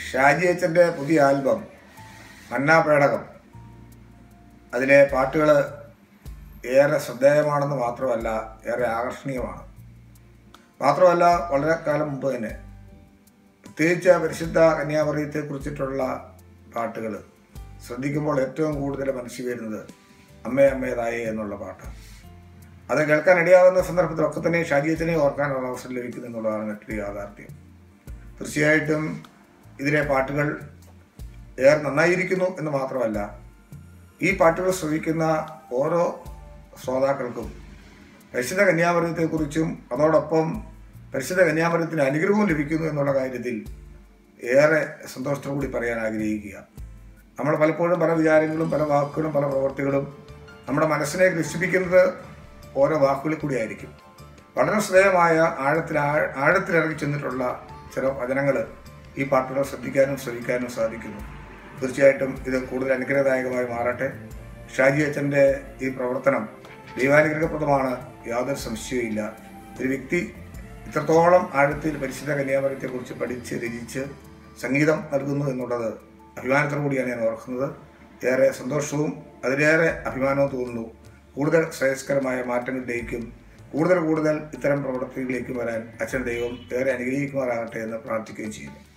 ഷാജി അച്ഛൻ്റെ പുതിയ ആൽബം മന്നാ പേടകം അതിലെ പാട്ടുകൾ ഏറെ ശ്രദ്ധേയമാണെന്ന് മാത്രമല്ല ഏറെ ആകർഷണീയമാണ് മാത്രമല്ല വളരെ കാലം മുമ്പ് തന്നെ പ്രത്യേകിച്ച് പരിശുദ്ധ കന്യാമറിയത്തെ കുറിച്ചിട്ടുള്ള പാട്ടുകൾ ശ്രദ്ധിക്കുമ്പോൾ ഏറ്റവും കൂടുതൽ മനസ്സിൽ വരുന്നത് അമ്മേ അമ്മേതായേ എന്നുള്ള പാട്ട് അത് കേൾക്കാൻ ഇടയാകുന്ന സന്ദർഭത്തിലൊക്കെ തന്നെ ഷാജിയത്തിനെ ഓർക്കാനുള്ള അവസരം ലഭിക്കുന്നു എന്നുള്ളതാണ് മറ്റൊരു യാഥാർത്ഥ്യം തീർച്ചയായിട്ടും ഇതിലെ പാട്ടുകൾ ഏറെ നന്നായിരിക്കുന്നു എന്ന് മാത്രമല്ല ഈ പാട്ടുകൾ ശ്രവിക്കുന്ന ഓരോ ശ്രോതാക്കൾക്കും പരിശുദ്ധ കന്യാമൃതത്തെക്കുറിച്ചും അതോടൊപ്പം പരിശുദ്ധ കന്യാമൃതത്തിന് അനുഗ്രഹവും ലഭിക്കുന്നു എന്നുള്ള കാര്യത്തിൽ ഏറെ സന്തോഷത്തോടു കൂടി പറയാൻ ആഗ്രഹിക്കുക നമ്മൾ പലപ്പോഴും പല വിചാരങ്ങളും പല വാക്കുകളും പല പ്രവൃത്തികളും നമ്മുടെ മനസ്സിനെ ഗ്രസിപ്പിക്കുന്നത് ഓരോ വാക്കുകളിൽ കൂടി ആയിരിക്കും വളരെ ശ്രേയമായ ആഴത്തിൽ ആഴ- ആഴത്തിലിറങ്ങി ചെന്നിട്ടുള്ള ചില വചനങ്ങൾ ഈ പാട്ടുകൾ ശ്രദ്ധിക്കാനും ശ്രവിക്കാനും സാധിക്കുന്നു തീർച്ചയായിട്ടും ഇത് കൂടുതൽ അനുഗ്രഹദായകമായി മാറട്ടെ ഷാജി അച്ഛൻ്റെ ഈ പ്രവർത്തനം ദൈവാനുഗ്രഹപ്രദമാണ് യാതൊരു സംശയവുമില്ല ഒരു വ്യക്തി ഇത്രത്തോളം ആഴത്തിൽ പരിശുദ്ധ കന്യാമരത്തെക്കുറിച്ച് പഠിച്ച് രചിച്ച് സംഗീതം നൽകുന്നു എന്നുള്ളത് അഭിമാനത്തോടു കൂടിയാണ് ഞാൻ ഓർക്കുന്നത് ഏറെ സന്തോഷവും അതിലേറെ അഭിമാനവും തോന്നുന്നു കൂടുതൽ ശ്രേയസ്കരമായ മാറ്റങ്ങളിലേക്കും കൂടുതൽ കൂടുതൽ ഇത്തരം പ്രവർത്തികളിലേക്കും വരാൻ അച്ഛൻ ദൈവം ഏറെ അനുഗ്രഹിക്കുമാറാകട്ടെ എന്ന് പ്രാർത്ഥിക്കുകയും ചെയ്യുന്നു